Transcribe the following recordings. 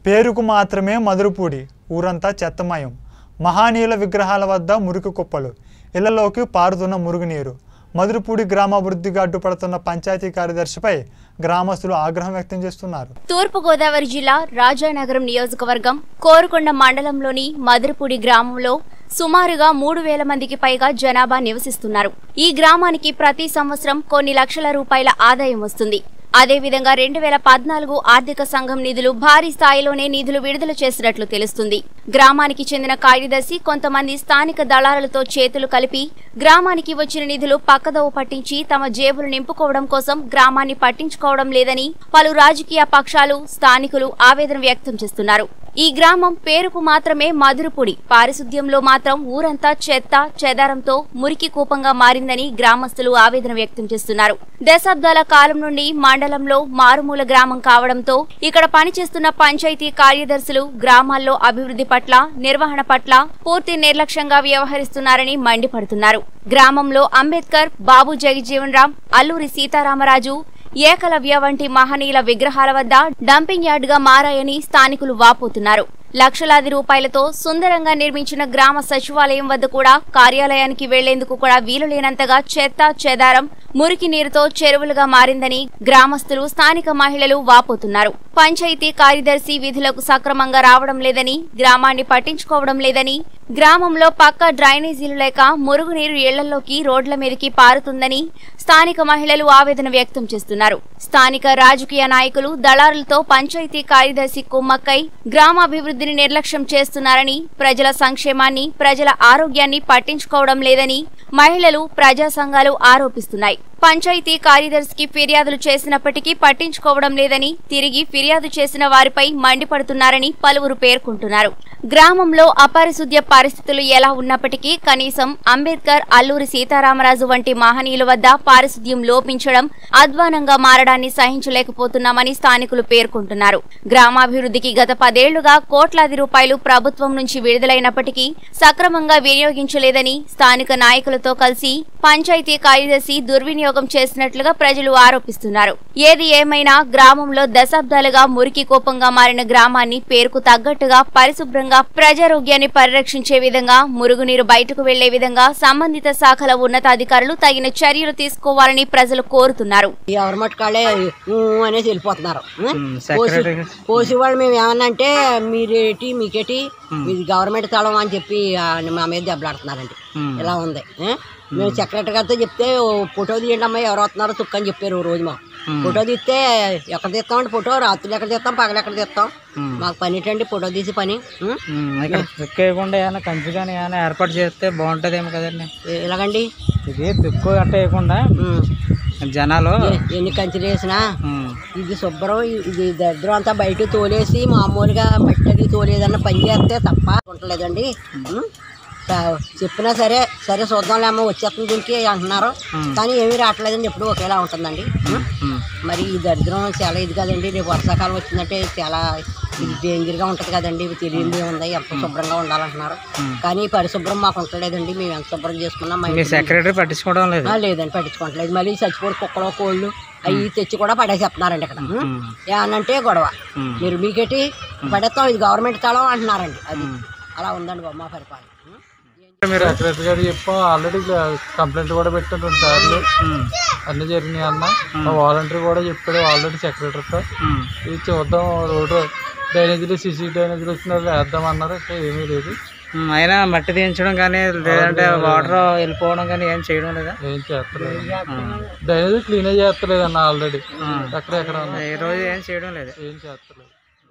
పేరుకు మాత్రమే మధురపూడి ఊరంతా చెత్తమయం మహానీయుల విగ్రహాల వద్ద మురికి కుప్పలు ఇళ్లలోకి పారుతున్న మురుగునీరు మధురపూడి గ్రామాభివృద్ధికి అడ్డుపడుతున్న పంచాయతీ కార్యదర్శిపై గ్రామస్తులు ఆగ్రహం వ్యక్తం చేస్తున్నారు తూర్పుగోదావరి జిల్లా రాజానగరం నియోజకవర్గం కోరుకొండ మండలంలోని మధురపూడి గ్రామంలో సుమారుగా మూడు వేల మందికి పైగా జనాభా నివసిస్తున్నారు ఈ గ్రామానికి ప్రతి సంవత్సరం కొన్ని లక్షల రూపాయల ఆదాయం వస్తుంది అదేవిధంగా రెండు వేల పద్నాలుగు ఆర్థిక సంఘం నిధులు భారీ స్థాయిలోనే నిధులు విడుదల చేసినట్లు తెలుస్తుంది గ్రామానికి చెందిన కార్యదర్శి కొంతమంది స్థానిక దళారులతో చేతులు కలిపి గ్రామానికి వచ్చిన నిధులు పక్కదోవ పట్టించి తమ జేబులు నింపుకోవడం కోసం గ్రామాన్ని పట్టించుకోవడం లేదని పలు రాజకీయ పక్షాలు స్థానికులు ఆవేదన వ్యక్తం చేస్తున్నారు ఈ గ్రామం పేరుకు మాత్రమే మధురపుడి పారిశుద్ధ్యంలో మాత్రం ఊరంతా చెత్త చెదారంతో మురికి కూపంగా మారిందని గ్రామస్తులు ఆవేదన వ్యక్తం చేస్తున్నారు దశాబ్దాల కాలం నుండి మండలంలో మారుమూల గ్రామం కావడంతో ఇక్కడ పనిచేస్తున్న పంచాయతీ కార్యదర్శులు గ్రామాల్లో అభివృద్ధి పట్ల నిర్వహణ పట్ల పూర్తి నిర్లక్ష్యంగా వ్యవహరిస్తున్నారని మండిపడుతున్నారు గ్రామంలో అంబేద్కర్ బాబు జగజీవన్ రామ్ అల్లూరి సీతారామరాజు ఏకలవ్య వంటి మహనీయుల విగ్రహాల వద్ద డంపింగ్ యార్డుగా మారాయని స్థానికులు వాపోతున్నారు లక్షలాది రూపాయలతో సుందరంగా నిర్మించిన గ్రామ సచివాలయం వద్ద కూడా కార్యాలయానికి వెళ్లేందుకు కూడా వీలు లేనంతగా చెత్త చెదారం మురికి నీరుతో చెరువులుగా మారిందని గ్రామస్తులు స్థానిక మహిళలు వాపోతున్నారు పంచాయతీ కార్యదర్శి విధులకు సక్రమంగా రావడం లేదని గ్రామాన్ని పట్టించుకోవడం లేదని గ్రామంలో పక్క డ్రైనేజీలు లేక మురుగునీరు ఇళ్లలోకి రోడ్ల మీదకి పారుతుందని స్థానిక మహిళలు ఆవేదన వ్యక్తం చేస్తున్నారు స్థానిక రాజకీయ నాయకులు దళారులతో పంచాయతీ కార్యదర్శి కుమ్మక్కై గ్రామాభివృద్ధిని నిర్లక్ష్యం చేస్తున్నారని ప్రజల సంక్షేమాన్ని ప్రజల ఆరోగ్యాన్ని పట్టించుకోవడం లేదని మహిళలు ప్రజా సంఘాలు ఆరోపిస్తున్నాయి పంచాయతీ కార్యదర్శికి ఫిర్యాదులు చేసినప్పటికీ పట్టించుకోవడం లేదని తిరిగి ఫిర్యాదు చేసిన వారిపై మండిపడుతున్నారని పలువురు పేర్కొంటున్నారు గ్రామంలో అపరిశుద్ధ్య పరిస్థితులు ఎలా ఉన్నప్పటికీ కనీసం అంబేద్కర్ అల్లూరి సీతారామరాజు వంటి మహనీయుల వద్ద పారిశుద్ధ్యం లోపించడం అధ్వానంగా మారడాన్ని సహించలేకపోతున్నామని స్థానికులు పేర్కొంటున్నారు గ్రామాభివృద్ధికి గత పదేళ్లుగా కోట్లాది రూపాయలు ప్రభుత్వం నుంచి విడుదలైనప్పటికీ సక్రమంగా వినియోగించలేదని స్థానిక నాయకులతో కలిసి పంచాయతీ కార్యదర్శి దుర్వినియోగం చేసినట్లుగా ప్రజలు ఆరోపిస్తున్నారు ఏది ఏమైనా గ్రామంలో దశాబ్దాలుగా మురికి కోపంగా మారిన గ్రామాన్ని పేరుకు తగ్గట్టుగా పరిశుభ్రంగా ప్రజారోగ్యాన్ని పరిరక్షించే విధంగా మురుగునీరు బయటకు వెళ్లే విధంగా సంబంధిత శాఖల ఉన్నతాధికారులు తగిన చర్యలు తీసుకోవాలని ప్రజలు కోరుతున్నారు ఎవరి మట్టుకాళ్ళే ఊ అనేసి వెళ్ళిపోతున్నారు ఉం? ఉమ్, పోసి సెక్రటరీ పోసి వాళ్ళు మేము ఏమన్నా అంటే మీరేటి మీకేటి మీది గవర్నమెంట్ స్థలం అని చెప్పి ఆ, మా మీద దెబ్బలాడుతున్నారండి ఉమ్. ఇలా ఉంది ఉం? మేము సెక్రటరీ గారితో చెప్తే "ఓ ఫోటో తీయండి అమ్మా ఎవరు వస్తున్నారో చుక్క అని చెప్పారు ఓ రోజు మాకు ఉమ్. ఫోటో తీస్తే ఎక్కడ తీస్తామండి ఫోటో రాత్రులు ఎక్కడ తీస్తాం పగలు ఎక్కడ తీస్తాం ఉమ్. మాకు పని ఏంటండి ఫోటో తీసి పని ఉం? ఉమ్, ఇక్కడ తిక్కేయకుండా ఏమైనా కంచి కానీ ఏమైనా ఏర్పాటు చేస్తే బాగుంటుందేమో కదండి ఎ- ఎలాగండి ఇది తిక్కు అట్ట వేయకుండా ఉం. జనాలు ఎ- ఎన్ని కంచెలు వేసినా ఉమ్, ఇది శుభ్రం ఇది దరిద్రం అంతా బయట తోలేసి మామూలుగా మట్టి అది తోలేదన్న పని చేస్తే తప్ప ఉండలేదండి ఉం? స- చెప్పినా సరే సరే చూద్దాంలేమో వచ్చేస్తుంది దీనికి అంటున్నారు ఉమ్. కానీ ఏమీ రావట్లేదండి ఎప్పుడు ఒకేలా ఉంటుందండి ఉం? ఉమ్, మరి ఈ దరిద్రం చాలా ఇది కదండి రేపు వర్షాకాలం వచ్చిందంటే చాలా ఇది డేంజర్గా ఉంటుంది కదండి ఇవి తెలియంది ఉంది ఎంత శుభ్రంగా ఉండాలంటున్నారు ఉమ్. కానీ ఈ పరిశుభ్రం మాకు ఉండలేదండి మేము ఎంత శుభ్రం చేసుకున్నాం మా మీ ఇంటి సెక్రటరీ పట్టించుకోవడం లేదు ఆ, లేదండి పట్టించుకోవట్లేదు మళ్ళీ చచ్చిపోయి కుక్కలు కోళ్ళు అవి తెచ్చి కూడా పడేసేస్తున్నారండి ఇక్కడ ఉం? ఉమ్, ఏమనంటే గొడవ ఉమ్, మీరు మీకేటి పడేస్తాం ఇది గవర్నమెంట్ స్థలం అంటున్నారండి అది అలా ఉందండి బాబు మా పరిపాలన ఉం? మీరు సెక్రటరీ గారు చెప్పాం ఆల్రెడీ కంప్లైంట్ కూడా పెట్టాను రెండు సార్లు ఉమ్, అన్నీ జరిగినాయి అన్న మా వాలంటీర్ కూడా చెప్పాడు ఆల్రెడీ సెక్రటరీతో ఉమ్, ఇది చూద్దాం రోడ్డు డ్రైనేజీలు సిసి డ్రైనేజీలు వచ్చినారు వేద్దామన్నారు ఇంకా ఏమీ లేదు ఉమ్, అయినా మట్టి తీయించడం కానీ లేదంటే వాటర్ వెళ్ళిపోవడం కానీ ఏం చేయడం లేదా ఏం చేస్తలేదు డ్రైనేజీ క్లీనే చేస్తలేదు అన్న ఆల్రెడీ ఎక్కడెక్కడ ఉంది ఈ రోజు ఏం చేయడం లేదు ఏం చేస్తలేదు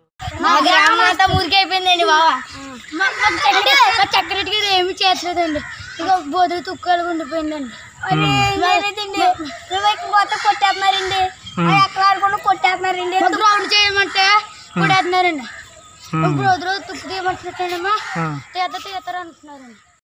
మా గ్రామం అంతా మురికైపోయిందండి బావా మా చక్కెరటి గారు ఏమి చేయట్లేదండి ఇక బోధులు తుక్కలు ఉండిపోయిందండి మొత్తం కొట్టేస్తున్నారండి ఎక్కడ ఆడుకుండా కొట్టేస్తున్నారండి గ్రౌండ్ చేయమంటే కొట్టేస్తున్నారండి ఇప్పుడు రోజు రోజు తుక్కు తీయమంటున్నారమ్మా తీత తీస్తారు అంటున్నారండి